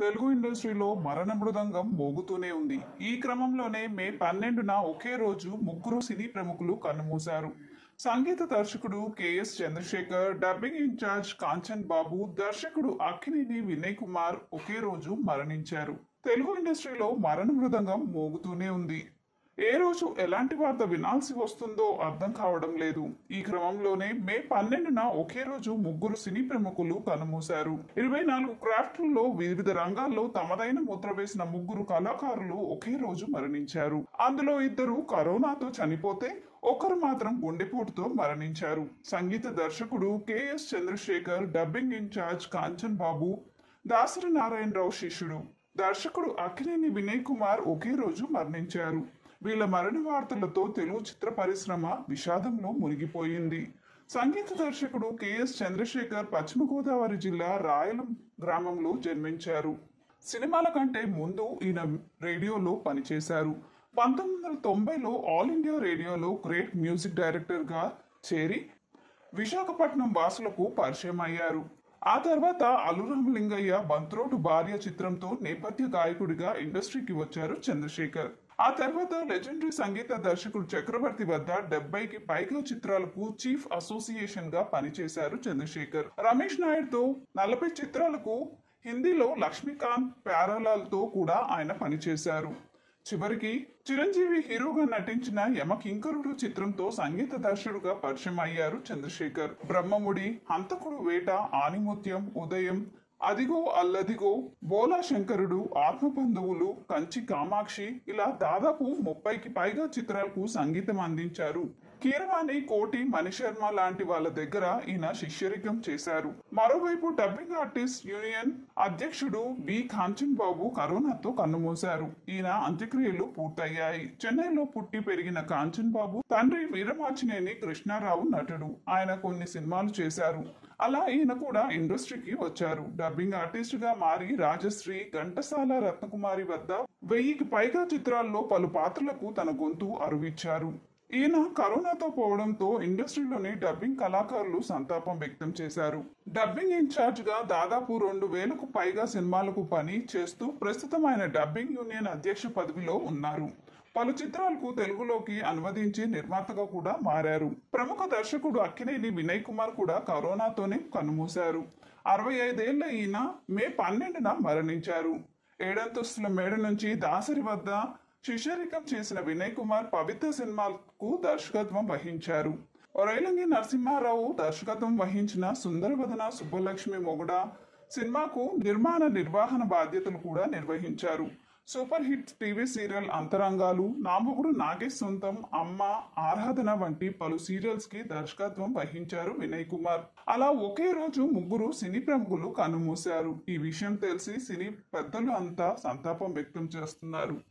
తెలుగు ఇండస్ట్రీలో మరణ మృదంగం మోగుతూనే ఉంది ఈ క్రమంలోనే మే పన్నెండున ఒకే రోజు ముగ్గురు సినీ ప్రముఖులు కన్నుమూశారు సంగీత దర్శకుడు KS Chandrashekar dubbing in charge Kanchan Babu దర్శకుడు అక్కినేని వినయ్ కుమార్ ఒకే రోజు మరణించారు తెలుగు ఇండస్ట్రీలో మరణ మృదంగం మోగుతూనే ఉంది ఏ రోజు ఎలాంటి వార్త వినాల్సి వస్తుందో అర్థం కావడం లేదు ఈ క్రమంలోనే మే పన్నెండున ఒకే రోజు ముగ్గురు సినీ ప్రముఖులు కనుమూశారు ఇరవై నాలుగు క్రాఫ్ట్లలో వివిధ రంగాల్లో తమదైన ముద్ర వేసిన ముగ్గురు కళాకారులు ఒకే రోజు మరణించారు అందులో ఇద్దరు కరోనాతో చనిపోతే ఒకరు మాత్రం గుండెపోటుతో మరణించారు సంగీత దర్శకుడు KS Chandrashekar dubbing in charge Kanchan Babu Dasari Narayanarao శిష్యుడు దర్శకుడు అక్కినేని వినయ్ కుమార్ ఒకే రోజు మరణించారు వీళ్ళ మరణ వార్తలతో తెలుగు చిత్ర పరిశ్రమ విషాదంలో మునిగిపోయింది సంగీత దర్శకుడు కెఎస్ చంద్రశేఖర్ పశ్చిమ గోదావరి జిల్లా రాయలం గ్రామంలో జన్మించారు సినిమాల కంటే ముందు ఈయన రేడియోలో పనిచేశారు పంతొమ్మిది వందల తొంభైలో ఆల్ ఇండియా రేడియోలో గ్రేట్ మ్యూజిక్ డైరెక్టర్గా చేరి విశాఖపట్నం వాసులకు పరిచయం అయ్యారు ఆ తర్వాత అల్లురామలింగయ్య బంత్రోటు భార్య చిత్రంతో నేపథ్య గాయకుడిగా ఇండస్ట్రీకి వచ్చారు చంద్రశేఖర్ ఆ తర్వాత లెజెండరీ సంగీత దర్శకుడు చక్రవర్తి వద్ద డెబ్బైకి పైగా చిత్రాలకు చీఫ్ అసోసియేషన్ గా పనిచేశారు చంద్రశేఖర్ రమేష్ నాయుడుతో నలభై చిత్రాలకు హిందీలో లక్ష్మీకాంత్ ప్యారలాల్తో కూడా ఆయన పనిచేశారు చివరికి చిరంజీవి హీరోగా నటించిన యమకింకరుడు చిత్రంతో సంగీత దర్శకుడుగా పరిచయం అయ్యారు చంద్రశేఖర్ బ్రహ్మముడి హంతకుడు వేట ఆనిముత్యం ఉదయం అదిగో అల్లదిగో బోలా శంకరుడు ఆత్మబంధువులు కంచి కామాక్షి ఇలా దాదాపు ముప్పైకి పైగా చిత్రాలకు సంగీతం అందించారు కీరవాణి కోటి మణిశర్మ లాంటి వాళ్ళ దగ్గర ఈయన శిష్యరికం చేశారు మరోవైపు డబ్బింగ్ ఆర్టిస్ట్ యూనియన్ అధ్యక్షుడు బి కాంచన్ బాబు కరోనాతో కన్నుమూశారు ఈయన అంత్యక్రియలు పూర్తయ్యాయి చెన్నైలో పుట్టి పెరిగిన కాంచన్ బాబు తండ్రి వీరమాచినేని కృష్ణారావు నటుడు ఆయన కొన్ని సినిమాలు చేశారు అలా ఈయన కూడా ఇండస్ట్రీకి వచ్చారు డబ్బింగ్ ఆర్టిస్ట్ గా మారి రాజశ్రీ ఘంటసాల రత్నకుమారి వద్ద వెయ్యికి పైగా చిత్రాల్లో పలు పాత్రలకు తన గొంతు అరువిచ్చారు ఈయన కరోనాతో పోవడంతో ఇండస్ట్రీలోని డబ్బింగ్ కళాకారులు సంతాపం వ్యక్తం చేశారు డబ్బింగ్ ఇన్ఛార్జ్ గా దాదాపు రెండు వేలకు పైగా సినిమాలకు పని చేస్తూ ప్రస్తుతం ఆయన డబ్బింగ్ యూనియన్ అధ్యక్ష పదవిలో ఉన్నారు పలు చిత్రాలకు తెలుగులోకి అనువదించి నిర్మాతగా కూడా మారారు ప్రముఖ దర్శకుడు అక్కినేని వినయ్ కుమార్ కూడా కరోనాతోనే కన్నుమూశారు అరవై ఐదేళ్ల ఈయన మే పన్నెండున మరణించారు ఏడంతస్తుల మేడ నుంచి దాసరి వద్ద శిష్యరికం చేసిన వినయ్ కుమార్ పవిత్ర సినిమాకు దర్శకత్వం వహించారు రైలంగి నరసింహారావు దర్శకత్వం వహించిన సుందరవదన సుబ్బలక్ష్మి మొగుడ సినిమాకు నిర్మాణ నిర్వహణ బాధ్యతలు కూడా నిర్వహించారు super hit TV serial Antarangalu నామకుడు నాగేష్ సొంతం అమ్మ ఆరాధన వంటి పలు సీరియల్స్ కి దర్శకత్వం వహించారు వినయ్ కుమార్ అలా ఒకే రోజు ముగ్గురు సినీ ప్రముఖులు కన్నుమూశారు ఈ విషయం తెలిసి సినీ పెద్దలు అంతా సంతాపం వ్యక్తం చేస్తున్నారు